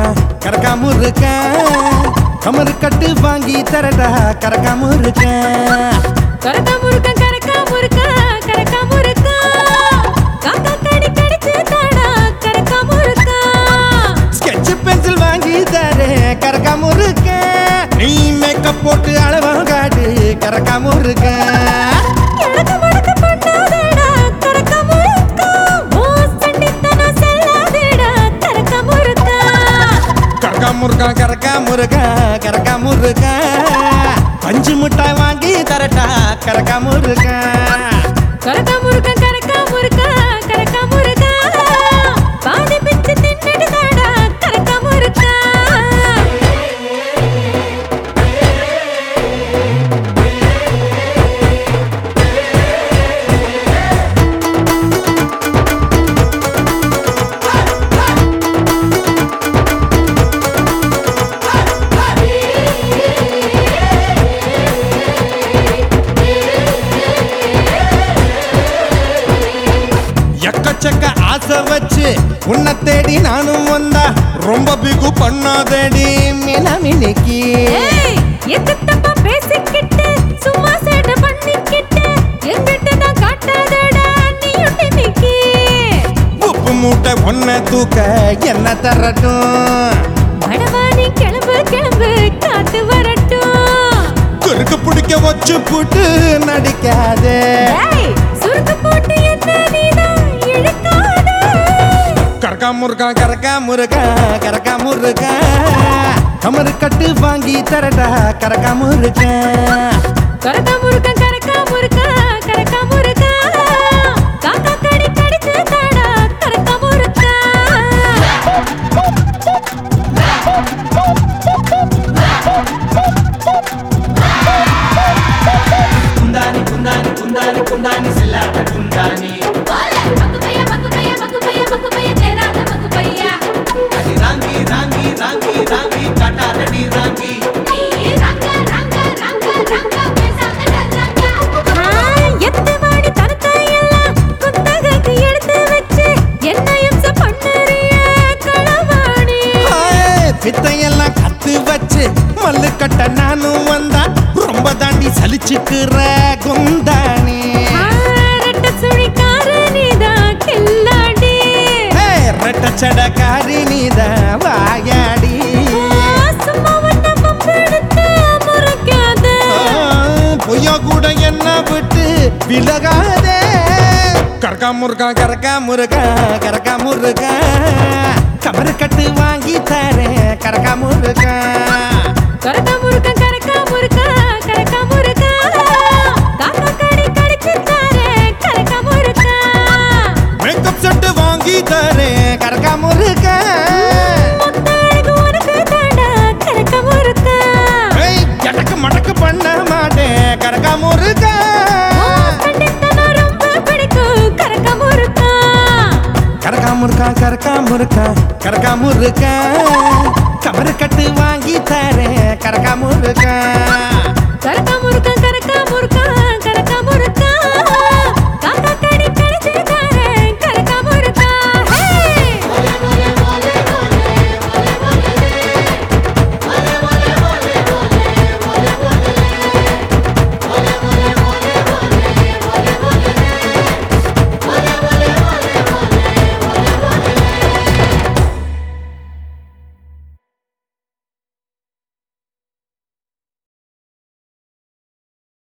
கறக்காம இருக்க கமரு கட்டு வாங்கி தரடா கறக்காம இருக்க கரக்கா முறுக்க கரக்கா முறுக்க கரக்கா முறுக்க காக்கா கடி கடிச்சு தாடா கரக்கா முறுக்க ஸ்கெட்ச் பென்சில் வாங்கி தரே கறக்காம இருக்க நீ மேக்கப் போட்டு அளவம் காட்டு கறக்காம இருக்க எடக்கு மடக்கு பண்ணாதேடா கரக்கா முறுக்க ஓ சண்டித்தனம் செல்லாதேடா கரக்கா முறுக்க கறக்காம இருக்கா கறக்காம இருக்க கறக்காம இருக்க பஞ்சு மிட்டாய் வாங்கி தரட்டா கறக்காம இருக்க கரக்கா முறுக்க கரக்கா முறுக்க கரக்கா முறுக்க பாதி பிச்சு தின்னுட்டு தாடா கரக்கா முறுக்க எக்கச்சக்க ஆசை வச்சு உன்னை தேடி நானும் வந்தா ரொம்ப பிகு பண்ணாதேடி மினமினிக்கு ஏய் எது தப்பா பேசிக்கிட்டு சும்மா சேட்டை பண்ணிக்கிட்டு எங்கிட்ட தான் காட்டாதடா நீ ஒட்டி நிக்கி உப்பு மூட்டை ஒன்ன தூக்க என்ன தரட்டும் வடவாணி கிளம்பு கிளம்பு காத்து வரட்டும் குறுக்கு பிடிக்க வச்சு புட்டு நடிக்காதே ஏய் சுருக்கு போட்டு என்ன நீதான் இழுக்காத கறக்கா முருகா கறக்கா முருகா கறக்கா முருகா கமரு கட்டு வாங்கி தரடா கறக்கா முருகா கரக்கா முறுக்க கரக்கா முறுக்க கரக்கா முறுக்க காக்கா கடி கடிச்சு தாடா கரக்கா முறுக்க குந்தானி குந்தானி குந்தானி குந்தானி செல்லாத குந்தானி பக்குப்பையா பக்குப்பையா பக்குப்பையா பக்குப்பையா தேராத பக்குப்பையா அது ராங்கி ராங்கி ராங்கி ராங்கி காட்டாதடி ராங்கி நீ ரங்க ரங்க ரங்க ரங்க பேசாதடா ரங்க எத்து வாடி தனத்தை எல்லாம் குத்தகைக்கு எடுத்து வச்சு என்ன இம்ச பண்ணுறிய களவாணி ஹாய், பித்தையெல்லாம் கத்து வச்சு மல்லு கட்ட நானும் வந்தா ரொம்ப தாண்டி சலிச்சுக்கிற குந்தானி ரெட்ட சுழிக்கார நீதான் கில்லாடி ஹே, ரெட்ட சடக்காரி நீதான் வாயாடி சும்மா ஒன்ன பம்பெடுத்து முறைக்காத ஆ, பொய்யா கூட என்ன விட்டு விலகாதே கறக்கா முருகா கறக்கா முருகா கறக்கா முருகா கமரு கட்டு வாங்கி தரேன் கறக்கா முருகா கரக்கா முறுக்க கரக்கா முறுக்க கரக்கா முறுக்க காக்கா கடி கடிச்சு தாரே கரக்கா முறுக்க மேக்கப் செட்டு வாங்கி தரேன் கறக்கா முருகா முத்தழகு உனக்கு தாண்டா கரக்கா முறுக்க ஏய், எடக்கு மடக்கு பண்ண மாட்டேன் கறக்கா முருகா ஓ, சண்டித்தனம் ரொம்ப பிடிக்கும் கரக்கா முறுக்க கறக்கா முருகா கறக்கா முருகா கறக்கா முருகா